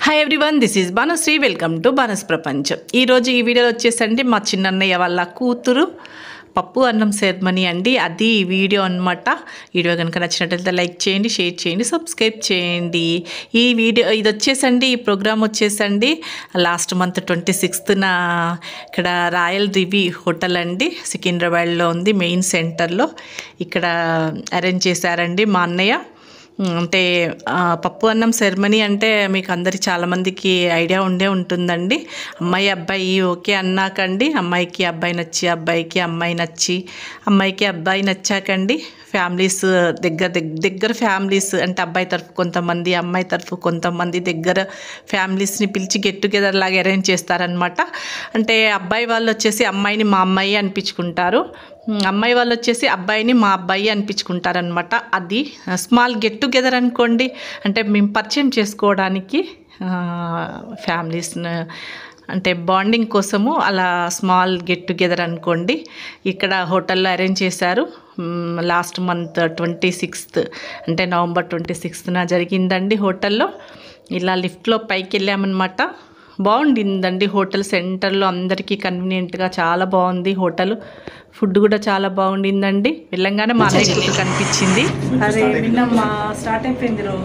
hi everyone this is Banasri welcome to బానస్ ప్రపంచం ఈరోజు ఈ వీడియోలో వచ్చేసండి మా చిన్నన్నయ్య వాళ్ళ కూతురు పప్పు అన్నం సెరమనీ అండి అది ఈ వీడియో అనమాట వీడియో కనుక నచ్చినట్లయితే లైక్ చేయండి షేర్ చేయండి సబ్స్క్రైబ్ చేయండి ఈ వీడియో ఇది వచ్చేసండి ఈ ప్రోగ్రామ్ వచ్చేసండి లాస్ట్ మంత్ ట్వంటీ సిక్స్త్న ఇక్కడ రాయల్ రివి హోటల్ అండి సికింద్రాబాద్లో ఉంది మెయిన్ సెంటర్లో ఇక్కడ అరేంజ్ చేశారండి మా అన్నయ్య ఉమ్, అంటే ఆ, పప్పు అన్నం సెరమనీ అంటే మీకు అందరికి చాలామందికి ఐడియా ఉండే ఉంటుందండి అమ్మాయి అబ్బాయి ఓకే అన్నాకండి అమ్మాయికి అబ్బాయి నచ్చి అబ్బాయికి అమ్మాయి నచ్చి అమ్మాయికి అబ్బాయి నచ్చాకండి ఫ్యామిలీస్ దగ్గర దగ్గర దగ్గర ఫ్యామిలీస్ అంటే అబ్బాయి తరఫు కొంతమంది అమ్మాయి తరఫు కొంతమంది దగ్గర ఫ్యామిలీస్ని పిలిచి గెట్ టుగెదర్ లాగా అరేంజ్ చేస్తారనమాట అంటే అబ్బాయి వాళ్ళు వచ్చేసి అమ్మాయిని మా అమ్మాయి అనిపించుకుంటారు ఉమ్, అమ్మాయి వాళ్ళు వచ్చేసి అబ్బాయిని మా అబ్బాయి అనిపించుకుంటారనమాట అది స్మాల్ గెట్ టుగెదర్ అనుకోండి అంటే మేము పరిచయం చేసుకోవడానికి ఫ్యామిలీస్ అంటే బాండింగ్ కోసము అలా స్మాల్ గెట్ టుగెదర్ అనుకోండి ఇక్కడ హోటల్లో అరేంజ్ చేశారు లాస్ట్ మంత్ ట్వంటీ సిక్స్త్ అంటే నవంబర్ ట్వంటీ సిక్స్త్న జరిగిందండి హోటల్లో ఇలా లిఫ్ట్లో పైకి వెళ్ళామన్నమాట బాగుండిందండి హోటల్ సెంటర్లో అందరికీ కన్వీనియంట్గా చాలా బాగుంది హోటల్ ఫుడ్ కూడా చాలా బాగుండిందండి వెళ్ళంగానే మా అన్నయ్య కూతురు కనిపించింది అరే విన్నమ్మా స్టార్ట్ అయిపోయింది రో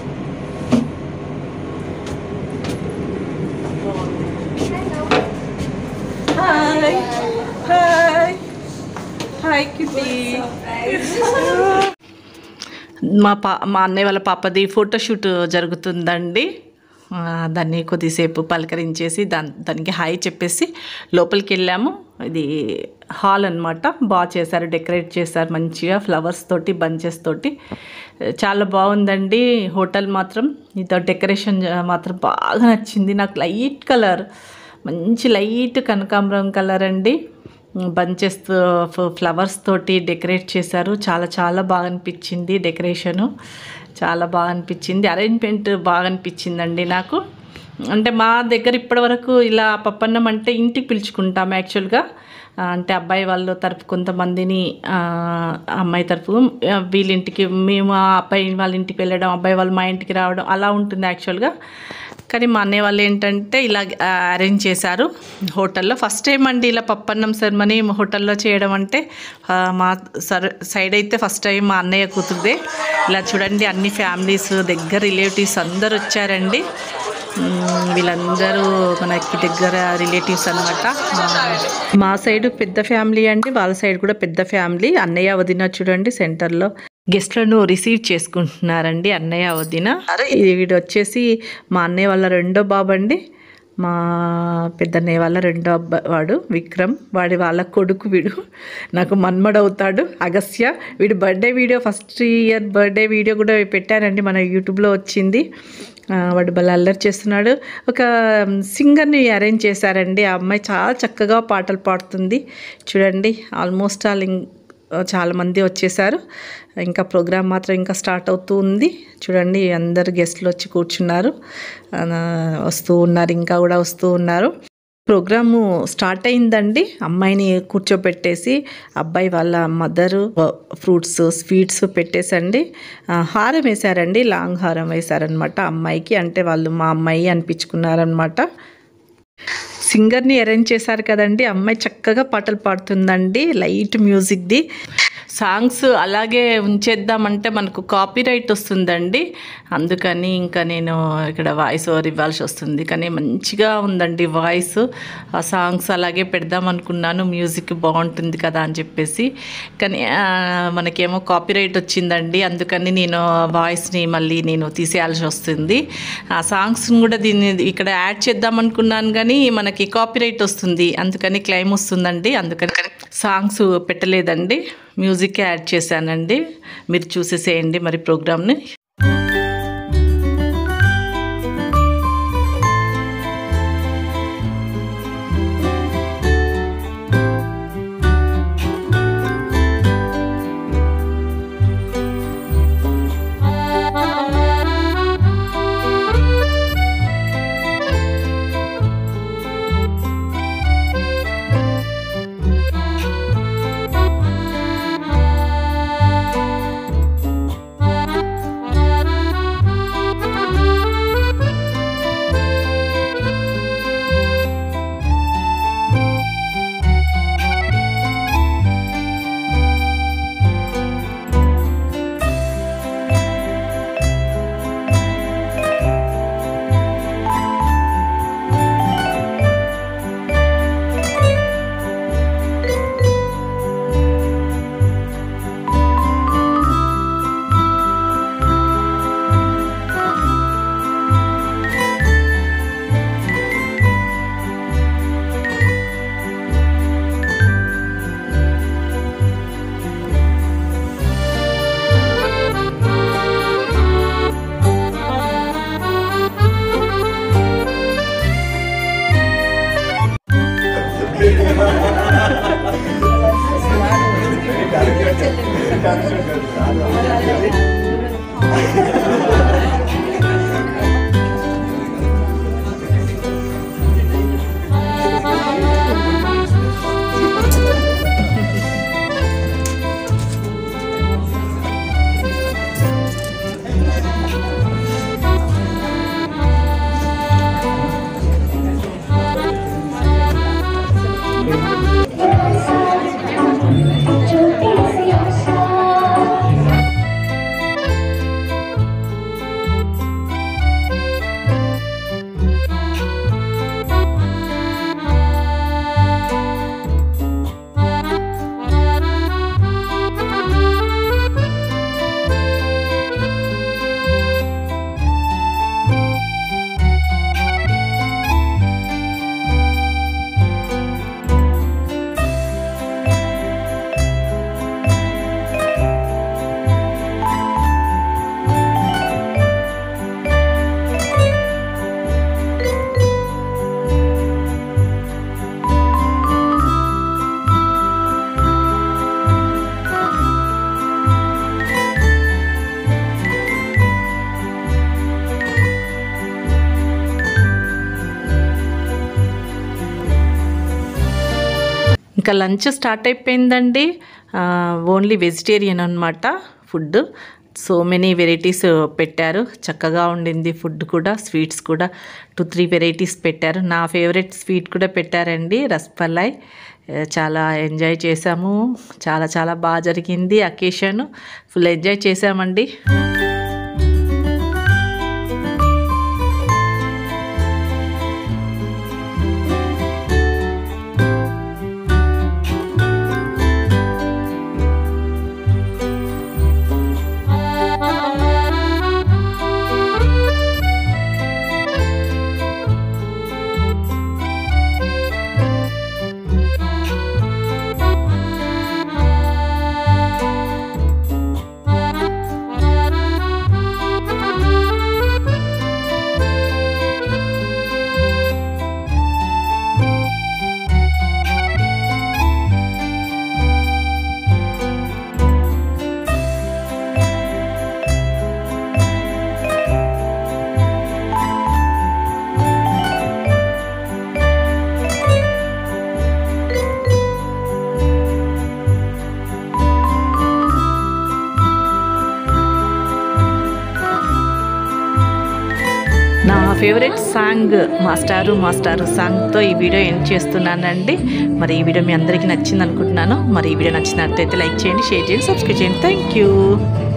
హాయ్ హాయ్ హాయ్ కిటీ మా పా మా అన్నయ్య వాళ్ళ పాపది ఫోటోషూట్ జరుగుతుందండి ఆ, దాన్ని కొద్దిసేపు పలకరించేసి దాని దానికి హాయ్ చెప్పేసి లోపలికి వెళ్ళాము ఇది హాల్ అన్నమాట బాగా చేశారు డెకరేట్ చేశారు మంచిగా ఫ్లవర్స్ తోటి బంచెస్ తోటి చాలా బాగుందండి హోటల్ మాత్రం ఇదో డెకరేషన్ మాత్రం బాగా నచ్చింది నాకు లైట్ కలర్ మంచి లైట్ కనకాంబరం కలర్ అండి బంచెస్ ఫ్లవర్స్ తోటి డెకరేట్ చేశారు చాలా చాలా బాగా అనిపించింది డెకరేషను చాలా బాగా అనిపించింది అరేంజ్మెంట్ బాగా అనిపించిందండి నాకు అంటే మా దగ్గర ఇప్పటివరకు ఇలా పప్పన్నం అంటే ఇంటికి పిలుచుకుంటాం యాక్చువల్గా ఆ, అంటే అబ్బాయి వాళ్ళ తరపు కొంతమందిని ఆ, అమ్మాయి తరపు ఆ, వీళ్ళ ఇంటికి మేము ఆ అబ్బాయి వాళ్ళ ఇంటికి వెళ్ళడం అబ్బాయి వాళ్ళు మా ఇంటికి రావడం అలా ఉంటుంది యాక్చువల్గా కానీ మా అన్నయ్య వాళ్ళు ఏంటంటే ఇలా అరేంజ్ చేశారు హోటల్లో ఫస్ట్ టైం అండి ఇలా పప్పన్నం సెరమనీ హోటల్లో చేయడం అంటే ఆ, మా సర్ సైడ్ అయితే ఫస్ట్ టైం మా అన్నయ్య కూతురుదే ఇలా చూడండి అన్ని ఫ్యామిలీస్ దగ్గర రిలేటివ్స్ అందరు వచ్చారండి మ్మ్, వీళ్ళందరూ మనకి దగ్గర రిలేటివ్స్ అనమాట మా సైడ్ పెద్ద ఫ్యామిలీ అండి వాళ్ళ సైడ్ కూడా పెద్ద ఫ్యామిలీ అన్నయ్య వదిన చూడండి సెంటర్లో గెస్ట్లను రిసీవ్ చేసుకుంటున్నారండి అన్నయ్య వదిన ఇది వీడు వచ్చేసి మా అన్నయ్య వాళ్ళ రెండో బాబు అండి మా పెద్దన్నయ్య వాళ్ళ రెండో అబ్బాయి వాడు విక్రమ్ వాడి వాళ్ళ కొడుకు వీడు నాకు మన్మడవుతాడు అగస్య వీడి birthday video first year birthday video కూడా పెట్టానండి మన యూట్యూబ్లో వచ్చింది ఆ, వాడు భలే అల్లరి చేస్తున్నాడు ఒక సింగర్ని అరేంజ్ చేశారండి ఆ అమ్మాయి చాలా చక్కగా పాటలు పాడుతుంది చూడండి ఆల్మోస్ట్ ఆల్ ఇం- చాలామంది వచ్చేసారు ఇంకా ప్రోగ్రామ్ మాత్రం ఇంకా స్టార్ట్ అవుతూ ఉంది చూడండి అందరు గెస్ట్లు వచ్చి కూర్చున్నారు ఆ, వస్తూ ఉన్నారు ఇంకా కూడా వస్తూ ఉన్నారు ప్రోగ్రాము స్టార్ట్ అయిందండి అమ్మాయిని కూర్చోబెట్టేసి అబ్బాయి వాళ్ళ మదరు ఫ్రూట్స్ స్వీట్స్ పెట్టేసండి ఆ, హారం వేశారండి లాంగ్ హారం వేశారనమాట అమ్మాయికి అంటే వాళ్ళు మా అమ్మాయి అనిపించుకున్నారనమాట సింగర్ని అరేంజ్ చేశారు కదండి అమ్మాయి చక్కగా పాటలు పాడుతుందండి లైట్ మ్యూజిక్ది సాంగ్స్ అలాగే ఉంచేద్దామంటే మనకు కాపీ రైట్ వస్తుందండి అందుకని ఇంకా నేను ఇక్కడ వాయిస్ ఓవర్ ఇవ్వాల్సి వస్తుంది కానీ మంచిగా ఉందండి వాయిస్ ఆ సాంగ్స్ అలాగే పెడదాం అనుకున్నాను మ్యూజిక్ బాగుంటుంది కదా అని చెప్పేసి కానీ ఆ, మనకేమో కాపీ రైట్ వచ్చిందండి అందుకని నేను వాయిస్ని మళ్ళీ నేను తీసేయాల్సి వస్తుంది ఆ సాంగ్స్ని కూడా దీన్ని ఇక్కడ యాడ్ చేద్దాం అనుకున్నాను కానీ మనకి కాపీ రైట్ వస్తుంది అందుకని క్లైమ్ వస్తుందండి అందుకని సాంగ్స్ పెట్టలేదండి మ్యూజిక్ యాడ్ చేశానండి మీరు చూసేసేయండి మరి ప్రోగ్రామ్ని Thank ఇంకా లంచ్ స్టార్ట్ అయిపోయిందండి ఓన్లీ వెజిటేరియన్ అనమాట ఫుడ్ సో మెనీ వెరైటీస్ పెట్టారు చక్కగా ఉండింది ఫుడ్ కూడా స్వీట్స్ కూడా టూ త్రీ వెరైటీస్ పెట్టారు నా ఫేవరెట్ స్వీట్ కూడా పెట్టారండి రసమలై ఆ, చాలా ఎంజాయ్ చేసాము చాలా చాలా బాగా జరిగింది అకేషన్ ఫుల్ ఎంజాయ్ చేసామండి నా ఫేవరెట్ సాంగ్ మాస్టారు మాస్టారు సాంగ్తో ఈ వీడియో ఎండ్ చేస్తున్నానండి మరి ఈ వీడియో మీ అందరికీ నచ్చింది అనుకుంటున్నాను మరి ఈ వీడియో నచ్చినట్లయితే లైక్ చేయండి షేర్ చేయండి సబ్స్క్రైబ్ చేయండి థ్యాంక్ యూ